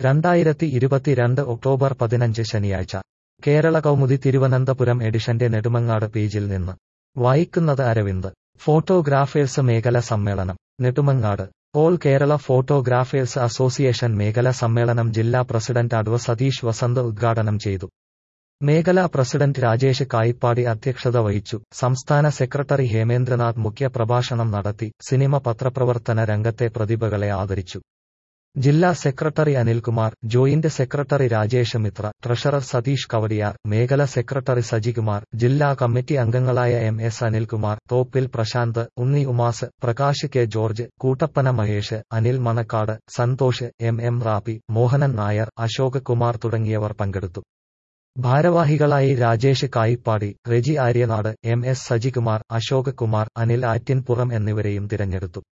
രണ്ടായിരത്തി ഇരുപത്തിരണ്ട് ഒക്ടോബർ പതിനഞ്ച് ശനിയാഴ്ച കേരള കൗമുദി തിരുവനന്തപുരം എഡിഷന്റെ നെടുമങ്ങാട് പേജിൽ നിന്ന് വായിക്കുന്നത് അരവിന്ദ് ഫോട്ടോഗ്രാഫേഴ്സ് മേഖല സമ്മേളനം Nedumangad all Kerala photographers association മേഖല സമ്മേളനം ജില്ലാ പ്രസിഡന്റ് അഡ്വ സതീഷ് വസന്ത് ഉദ്ഘാടനം ചെയ്തു മേഖലാ പ്രസിഡന്റ് രാജേഷ് കായിപ്പാടി അധ്യക്ഷത വഹിച്ചു സംസ്ഥാന സെക്രട്ടറി ഹേമേന്ദ്രനാഥ് മുഖ്യ പ്രഭാഷണം നടത്തി സിനിമ പത്രപ്രവർത്തന രംഗത്തെ പ്രതിഭകളെ ആദരിച്ചു ജില്ലാ secretary Anilkumar joint secretary Rajesh Mithra treasurer Satheesh Kavadiar മേഖല സെക്രട്ടറി സജികുമാർ ജില്ലാ കമ്മിറ്റി അംഗങ്ങളായ M S Anilkumar Thoppil Prashanth Unni Umas Prakash K George Koottappana Mahesh Anil Manakkad Santhosh M M Rappi Mohanan Nair Ashok Kumar തുടങ്ങിയവർ പങ്കെടുത്തു ഭാരവാഹികളായി രാജേഷ് കായിപ്പാടി റെജി ആര്യനാട് എം എസ് സജികുമാർ അശോക് കുമാർ അനിൽ ആറ്റിൻപുറം എന്നിവരെയും തിരഞ്ഞെടുത്തു